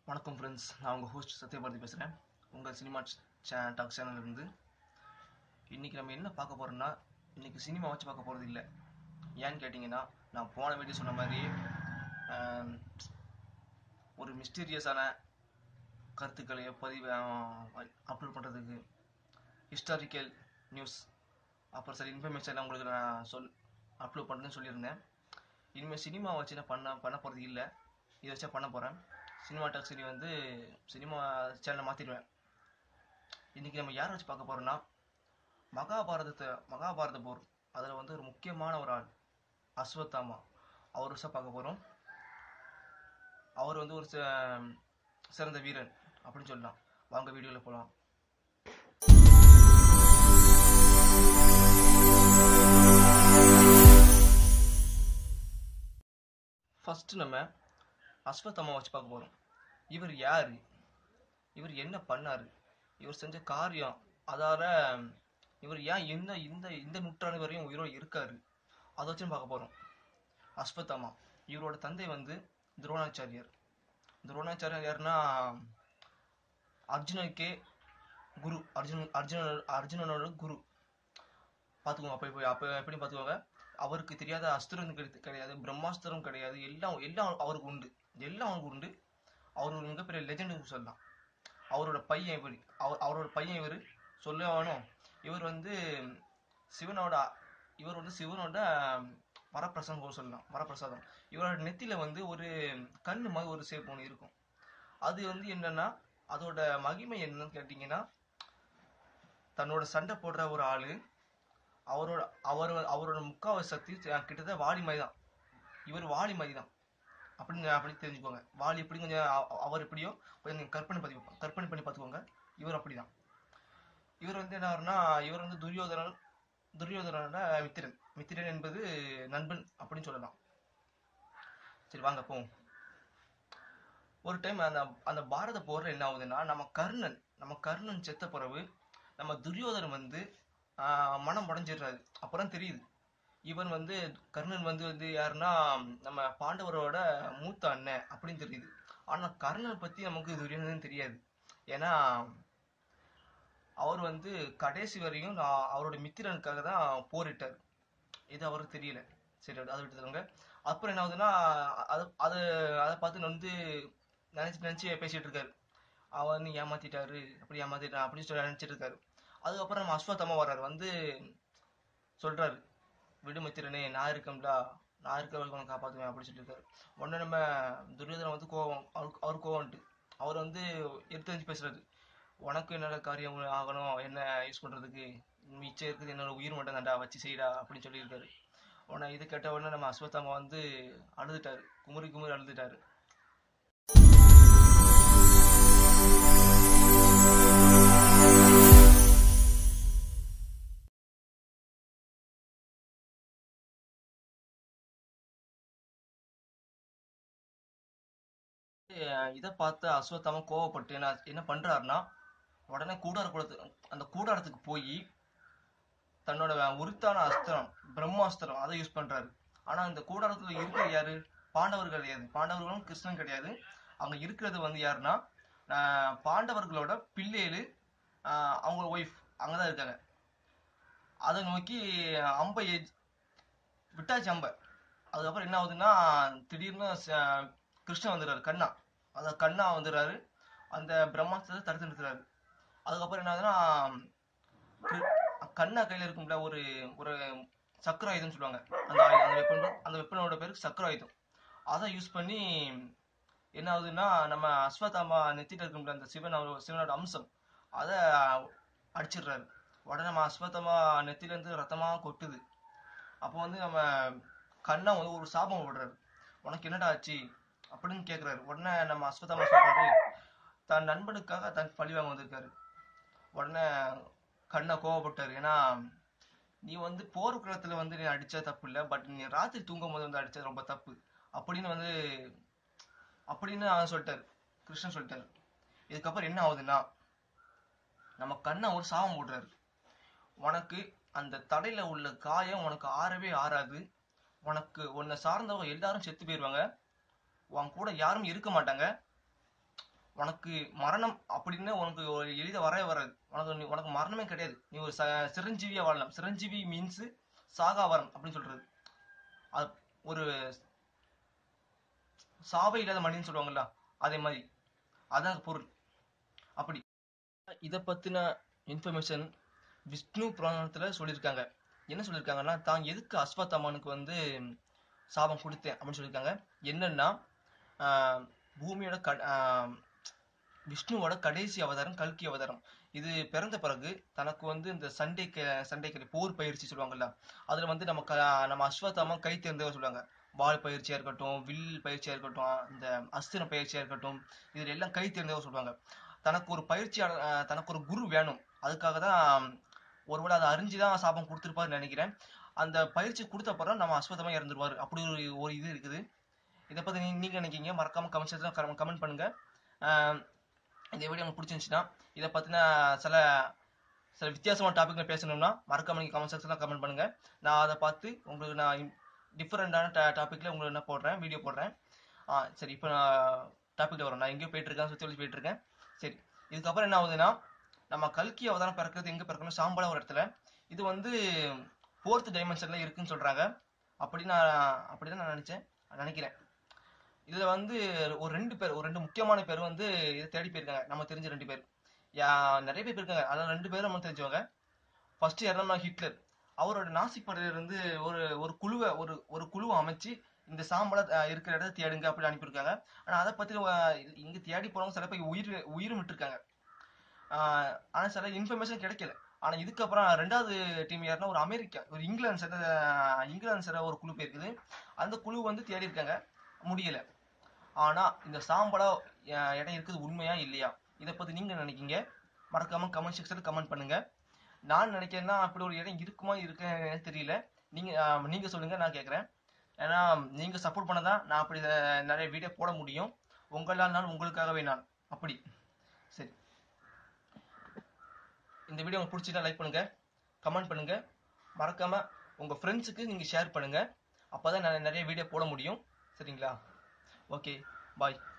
வணக்கம் ஃப்ரெண்ட்ஸ் நான் உங்கள் ஹோஸ்ட் சத்யபாரதி பேசுகிறேன் உங்கள் சினிமா சே டாக் சேனல்லேருந்து இன்றைக்கி நம்ம என்ன பார்க்க போகிறோம்னா இன்றைக்கி சினிமா வச்சு பார்க்க போகிறது இல்லை ஏன்னு கேட்டிங்கன்னா நான் போன வீடியோ சொன்ன மாதிரி ஆம், ஒரு மிஸ்டீரியஸான கருத்துக்களை பதிவு அப்லோட் பண்ணுறதுக்கு ஹிஸ்டாரிக்கல் நியூஸ் அப்புறம் சில இன்ஃபர்மேஷன் உங்களுக்கு நான் சொல் அப்லோட் பண்ணுறேன்னு சொல்லியிருந்தேன் இனிமேல் சினிமா வச்சு நான் பண்ண பண்ண போகிறது இல்லை இதை வச்சா பண்ண போகிறேன் சினிமா டாக் சரி வந்து சினிமா சேனலை மாற்றிடுவேன் இன்றைக்கி நம்ம யாரை வச்சு பார்க்க போகிறோம்னா மகாபாரதத்தை மகாபாரத போர் அதில் வந்து ஒரு முக்கியமான ஒரு ஆள் அஸ்வத்தாமா அவர் வச்சா பார்க்க போகிறோம் அவர் வந்து ஒரு ச- சிறந்த வீரன் அப்படின்னு சொல்லலாம் வாங்க வீடியோவில் போகலாம் ஃபஸ்ட்டு நம்ம அஸ்வத்தாமா வச்சு பார்க்க போகிறோம் இவர் யார் இவர் என்ன பண்ணார் இவர் செஞ்ச காரியம் அதால இவர் ஏன் இந்த இந்த இந்த நூற்றாண்டு வரையும் உயிரோடு இருக்காரு அதை வச்சு பார்க்க போகிறோம் அஸ்வத்தாமா இவரோட தந்தை வந்து துரோணாச்சாரியார் துரோணாச்சாரியார் யாருன்னா அர்ஜுனனுக்கே குரு அர்ஜுனன் அர்ஜுனன் அர்ஜுனனோட குரு பார்த்துக்கோங்க அப்போ இப்போ அப்போ எப்படி பார்த்துக்கோங்க அவருக்கு தெரியாத அஸ்திரம் கிடையாது கிடையாது பிரம்மாஸ்திரம் கிடையாது எல்லாம் எல்லாம் அவருக்கு உண்டு எல்லாம் அவருக்கு உண்டு அவர் ஒரு மிகப்பெரிய லெஜெண்ட் சொல்லலாம் அவரோட பையன் இவர் அவர் அவரோட பையன் இவர் சொல்ல வேணும் இவர் வந்து சிவனோட இவர் வந்து சிவனோட வரப்பிரசாதம் கூட சொல்லலாம் வரப்பிரசாதம் இவரோட நெத்தியில வந்து ஒரு கண்ணு மாதிரி ஒரு சேப் ஒன்று இருக்கும் அது வந்து என்னன்னா அதோட மகிமை என்னன்னு கேட்டிங்கன்னா தன்னோட சண்டை போடுற ஒரு ஆளு அவரோட அவர் அவரோட முக்காவாசி சக்தி கிட்டத்தட்ட வாலி மாதிரி தான் இவர் வாலி மாதிரி தான் அப்படின்னு அப்படி தெரிஞ்சுக்கோங்க வாலி எப்படி கொஞ்சம் அவ- அவர் எப்படியோ கொஞ்சம் நீங்க கற்பனை பண்ணி கற்பனை பண்ணி பார்த்துக்கோங்க இவர் அப்படிதான் இவர் வந்து என்ன ஆகுறனா இவர் வந்து துரியோதனன் துரியோதனோட மித்திரன் மித்திரன் என்பது நண்பன் அப்படின்னு சொல்லலாம் சரி வாங்க போவோம் ஒரு டைம் அந்த அந்த பாரத போர்ல என்ன ஆகுதுன்னா நம்ம கர்ணன் நம்ம கர்ணன் செத்த பிறகு நம்ம துரியோதனன் வந்து ஆஹ், மனம் உடைஞ்சிடுறாரு அப்புறம் தெரியுது இவன் வந்து கர்ணன் வந்து வந்து யாருன்னா நம்ம பாண்டவரோட மூத்த அண்ணன் அப்படின்னு தெரியுது ஆனா கர்ணன் பத்தி நமக்கு துரியோதனன் தெரியாது ஏன்னா அவர் வந்து கடைசி வரையும் நான் அவரோட மித்திரனுக்காக தான் போரிட்டார் இது அவருக்கு தெரியல சரி அதை விட்டுருங்க அப்புறம் என்ன ஆகுதுன்னா அது அது அதை பார்த்து வந்து நினைச்சு நினைச்சு பேசிட்டு இருக்காரு அவர் வந்து ஏமாத்திட்டாரு அப்படி ஏமாத்திட்டான் அப்படின்னு சொல்லி நினைச்சிட்டு இருக்காரு அதுக்கப்புறம் நம்ம அஸ்வத்தமா வர்றாரு வந்து சொல்றாரு விடுமித்திரனே நான் இருக்கேன்டா நான் இருக்க வரைக்கும் உனக்கு காப்பாற்றுவேன் அப்படின்னு சொல்லியிருக்காரு உடனே நம்ம துரியோதனன் வந்து கோவம் அவருக்கு அவர் கோவம்ட்டு அவர் வந்து எடுத்து வச்சு பேசுறாரு உனக்கு என்னோட காரியம் ஆகணும் என்ன யூஸ் பண்றதுக்கு மிச்சம் இருக்குது என்னோட உயிர் மட்டும் தான்டா வச்சு செய்டா அப்படின்னு சொல்லியிருக்காரு உடனே இது கேட்ட உடனே நம்ம அஸ்வத்தாமா வந்து அழுதுட்டாரு குமுறி குமுறி அழுதுட்டாரு அஹ் இதை பார்த்து அஸ்வத்தாமா கோவப்பட்டு என்ன என்ன பண்றாருன்னா உடனே கூடார குளத்து அந்த கூடாரத்துக்கு போய் தன்னோட உருத்தான அஸ்திரம் பிரம்மாஸ்திரம் அதை யூஸ் பண்றாரு ஆனா இந்த கூடாரத்துல இருக்கிறது யாரு பாண்டவர் கிடையாது பாண்டவர்களும் கிருஷ்ணன் கிடையாது அங்க இருக்கிறது வந்து யாருன்னா ஆஹ் பாண்டவர்களோட பிள்ளைகளு ஆஹ் அவங்க ஒய்ஃப் அங்கதான் இருக்காங்க அதை நோக்கி அம்பை எய்து- விட்டாச்சு அம்பை அதுக்கப்புறம் என்ன ஆகுதுன்னா திடீர்னு ச- கிருஷ்ணன் வந்துடுறாரு கண்ணா அத கண்ணா வந்துடுறாரு அந்த பிரம்மாஸ்திரத்தை தடுத்து நிறுத்துறாரு அதுக்கப்புறம் என்ன ஆகுதுன்னா கி- கண்ணா கையில இருக்கும்ல ஒரு ஒரு சக்கர ஆயுதம்னு சொல்லுவாங்க அந்த ஆயுதம் அந்த வெப்பன் அந்த வெப்பனோட பேருக்கு சக்கர ஆயுதம் அதை யூஸ் பண்ணி என்ன ஆகுதுன்னா நம்ம அஸ்வத்தாமா நெத்திட்டு இருக்கும்ல அந்த சிவன் அவர் சிவனோட அம்சம் அதை அடிச்சிடுறாரு உடனே நம்ம அஸ்வத்தாமா நெத்தில இருந்து ரத்தமா கொட்டுது அப்போ வந்து நம்ம கண்ணா வந்து ஒரு சாபம் விடுறாரு உனக்கு என்னடா ஆச்சு அப்படின்னு கேக்குறாரு உடனே நம்ம அஸ்வத்தாமா சொல்றாரு தன் நண்பனுக்காக தன் பழி வாங்க வந்திருக்காரு உடனே கண்ணா கோவப்பட்டாரு ஏன்னா நீ வந்து போர்க்களத்துல வந்து நீ அடிச்சா தப்பு இல்ல பட் நீ ராத்திரி தூங்கும் போது வந்து அடிச்சது ரொம்ப தப்பு அப்படின்னு வந்து அப்படின்னு அவன் சொல்லிட்டாரு கிருஷ்ணன் சொல்லிட்டாரு இதுக்கப்புறம் என்ன ஆகுதுன்னா நம்ம கண்ணை ஒரு சாபம் போடுறாரு உனக்கு அந்த தடையில உள்ள காயம் உனக்கு ஆறவே ஆறாது உனக்கு உன்னை சார்ந்தவங்க எல்லாரும் செத்து போயிருவாங்க உன் கூட யாரும் இருக்க மாட்டாங்க உனக்கு மரணம் அப்படின்னு உனக்கு ஒரு எளித வரவே வராது உனக்கு நீ- உனக்கு மரணமே கிடையாது நீ ஒரு ச- சிரஞ்சீவியா வாழலாம் சிரஞ்சீவி மீன்ஸ் சாகாவரம் அப்படின்னு சொல்றது அது ஒரு சாவை இல்லாத மனிதன் சொல்லுவாங்கல்ல அதே மாதிரி அதான் பொருள் அப்படி இதை பத்தின இன்ஃபர்மேஷன் விஷ்ணு புராணத்துல சொல்லியிருக்காங்க என்ன சொல்லியிருக்காங்கன்னா தான் எதுக்கு அஸ்வத்தாமனுக்கு வந்து சாபம் கொடுத்தேன் அப்படின்னு சொல்லியிருக்காங்க என்னன்னா ஆஹ், பூமியோட க ஆஹ், விஷ்ணுவோட கடைசி அவதாரம் கல்கி அவதாரம் இது பிறந்த பிறகு தனக்கு வந்து இந்த சண்டை க- சண்டை கலை போர் பயிற்சி சொல்லுவாங்கல்ல அதுல வந்து நம்ம க நம்ம அஸ்வத்தாமா கை தேர்ந்தவர் சொல்லுவாங்க வால் பயிற்சியா இருக்கட்டும் வில் பயிற்சியா இருக்கட்டும் இந்த அஸ்திர பயிற்சியா இருக்கட்டும் இதுல எல்லாம் கை தேர்ந்தவர் சொல்லுவாங்க தனக்கு ஒரு பயிற்சியாளர் ஆஹ், தனக்கு ஒரு குரு வேணும் அதுக்காக தான் ஒருவேளை அதை அறிஞ்சுதான் சாபம் கொடுத்துருப்பாருன்னு நினைக்கிறேன் அந்த பயிற்சி கொடுத்த அப்புறம் நம்ம அஸ்வத்தமா இறந்துருவாரு அப்படி ஒரு ஒரு இது இருக்குது இதை பத்தி நீ- நீங்க நினைக்கீங்க மறக்காம கமெண்ட் கமெண்ட் பண்ணுங்க ஆஹ் இந்த வீடியோ உங்களுக்கு பிடிச்சிருந்துச்சுன்னா இதை பத்தின சில சில வித்தியாசமான டாபிக்ல பேசணும்னா மறக்காம நீங்க கமெண்ட் செக்ஷன்ல கமெண்ட் பண்ணுங்க நான் அதை பார்த்து உங்களுக்கு நான் டிஃப்ரெண்டான டாபிக்ல உங்களுக்கு என்ன போடுறேன் வீடியோ போடுறேன் ஆ சரி இப்போ நான் டாபிக்ல வரேன் நான் எங்கேயோ போயிட்டு இருக்கேன் சுத்தி வச்சு போயிட்டு இருக்கேன் சரி இதுக்கப்புறம் என்ன ஆகுதுன்னா நம்ம கல்கி அவதாரம் பிறக்கிறது எங்க பிறக்கணும் சாம்பலா ஒரு இடத்துல இது வந்து ஃபோர்த் டைமென்ஷன்ல இருக்குன்னு சொல்றாங்க அப்படி நான் அப்படிதான் நான் நினைச்சேன் நினைக்கிறேன் இதுல வந்து ஒரு ரெண்டு பேர் ஒரு ரெண்டு முக்கியமான பேர் வந்து இதை தேடி போயிருக்காங்க நம்ம தெரிஞ்ச ரெண்டு பேர் யா நிறைய பேர் இருக்காங்க அதான் ரெண்டு பேரும் நம்ம தெரிஞ்சவங்க ஃபர்ஸ்ட் யாருன்னா ஹிட்லர் அவரோட நாசி படையில இருந்து ஒரு ஒரு குழுவை ஒரு ஒரு குழுவை அமைச்சு இந்த சாம்பலை அஹ், இருக்கிற இடத்த தேடுங்க அப்படி அனுப்பியிருக்காங்க ஆனா அதை பத்தி அஹ், இங்க தேடி போறவங்க சில பேர் உயிர் உயிரும் விட்டுருக்காங்க ஆஹ், ஆனா சில இன்ஃபர்மேஷன் கிடைக்கல ஆனா இதுக்கப்புறம் ரெண்டாவது டீம் யாருன்னா ஒரு அமெரிக்கா ஒரு இங்கிலாந்து சைட இங்கிலாந்து சைட ஒரு குழு போயிருக்குது அந்த குழு வந்து தேடி இருக்காங்க முடியல ஆனா இந்த சாம்பலா அஹ், இடம் இருக்குது உண்மையா இல்லையா இதை பத்தி நீங்க நினைக்கீங்க மறக்காம கமெண்ட் செக்ஷன்ல கமெண்ட் பண்ணுங்க நான் நினைக்கிறேன்னா அப்படி ஒரு இடம் இருக்குமா இருக்கு எனக்கு தெரியல நீங்க அஹ், நீங்க சொல்லுங்க நான் கேக்குறேன் ஏன்னா நீங்க சப்போர்ட் பண்ணதான் நான் அப்படி அஹ், நிறைய வீடியோ போட முடியும் உங்களால் நான் உங்களுக்காகவே நான் அப்படி சரி இந்த வீடியோ உங்களுக்கு பிடிச்சிட்டா லைக் பண்ணுங்க கமெண்ட் பண்ணுங்க மறக்காம உங்க ஃப்ரெண்ட்ஸுக்கு நீங்க ஷேர் பண்ணுங்க அப்பதான் நான் நிறைய வீடியோ போட முடியும் சரிங்களா ஓகே பாய்